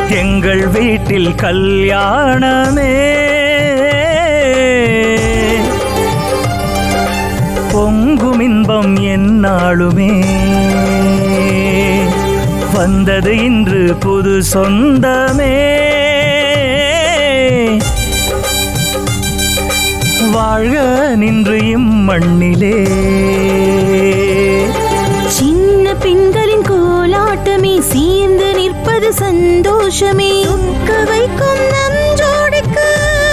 எங்கள் வீட்டில் கல்யாணமே பொங்கும் இன்பம் என்னாளுமே வந்தது இன்று புது சொந்தமே வாழ்க நின்று இம்மண்ணிலே சின்ன பெண்களின் கோலாட்டமே சேர்ந்து நிற்பது சந்தோஷமே சொக்க வைக்கும் நம் ஜோடிக்கு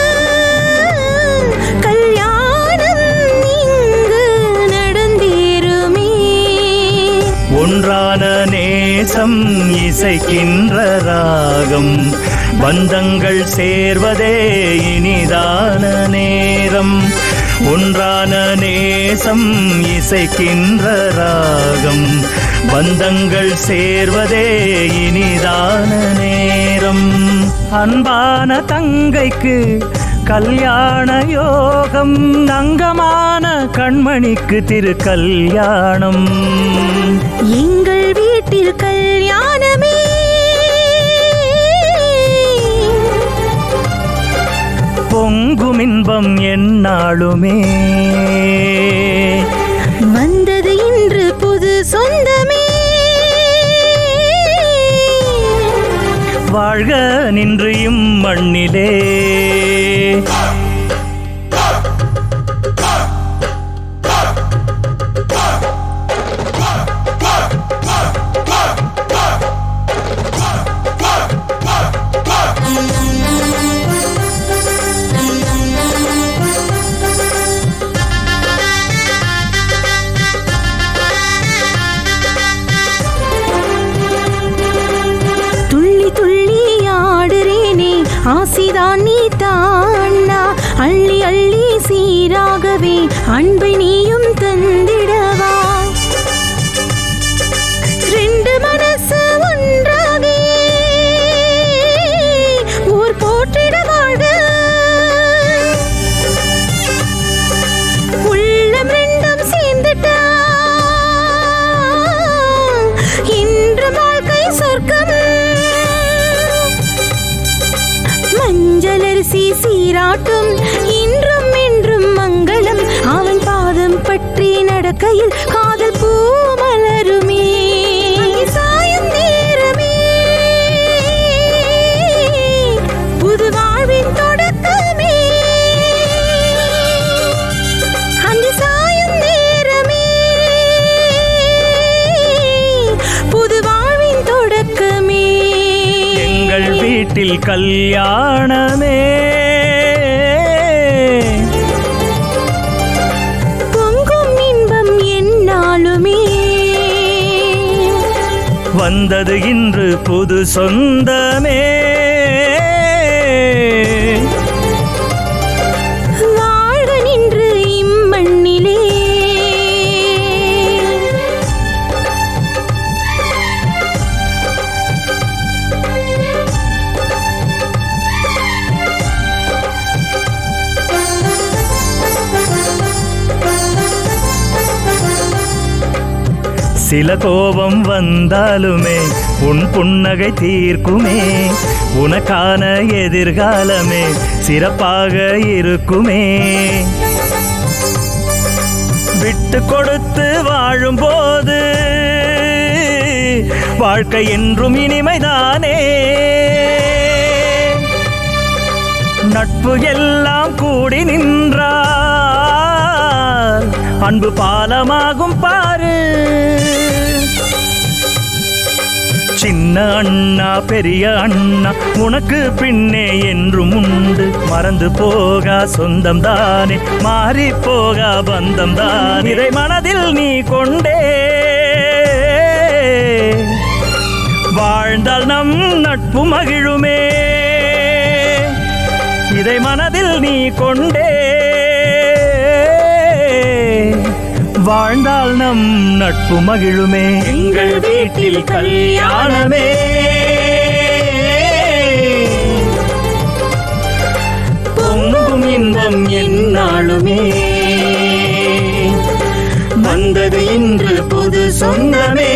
கல்யாணம் இங்கு நடந்தேருமே ஒன்றான நேசம் இசைக்கின்ற ராகம் பந்தங்கள் சேர்வதே இனிதான நேரம் ஒன்றான நேசம் இசைக்கின்ற ராகம் பந்தங்கள் சேர்வதே இனிதான நேரம் அன்பான தங்கைக்கு கல்யாண யோகம் தங்கமான கண்மணிக்கு திரு கல்யாணம் எங்கள் வீட்டில் கல்யாணமே பொங்கும் இன்பம் என்னாளுமே வந்தது இன்று புது சொந்தமே வாழ்க நின்று இம்மண்ணிலே துள்ளி துள்ளி ஆடுறேனே ஆசிதான் நீ தாண்ணா அள்ளி அள்ளி சீராகவே அன்பை நீயும் தந்திடவா ரெண்டு மனசு ஒன்றாகி ஊர் போற்றிட வாழ்க உள்ளம் ரெண்டும் சேர்ந்துட்டா இன்று வாழ்க்கை சொர்க்கம் மஞ்சள் அரிசி சீராட்டும் இன்றும் என்றும் மங்களம் அவன் பாதம் பற்றி நடக்கையில் காதல் பூ மலருமே சாயும் நேரமே புது வாழ்வின் தொடக்கமே அங்கு சாயும் நேரமே புது வாழ்வின் தொடக்கமே எங்கள் வீட்டில் கல்யாணமே பொங்கும் இன்பம் என்னாலுமே வந்தது இன்று புது சொந்தமே வாழ்க நின்று இம்மண்ணிலே சில கோபம் வந்தாலுமே உன் புன்னகை தீர்க்குமே உனக்கான எதிர்காலமே சிறப்பாக இருக்குமே விட்டு கொடுத்து வாழும்போது வாழ்க்கை என்றும் இனிமைதானே நட்பு எல்லாம் கூடி நின்றால் அன்பு பாலமாகும் பாரு சின்ன அண்ணா பெரிய அண்ணா உனக்கு பின்னே என்றும் உண்டு மறந்து போகா சொந்தம் தானே மாறி போகா பந்தம் தான் இதை மனதில் நீ கொண்டே வாழ்ந்தால் நம் நட்பு மகிழுமே இதை மனதில் நீ கொண்டே வாழ்ந்தால் நம் நட்பு மகிழுமே எங்கள் வீட்டில் கல்யாணமே பொங்கும் இன்பம் என்னாலுமே வந்தது இன்று புது சொந்தமே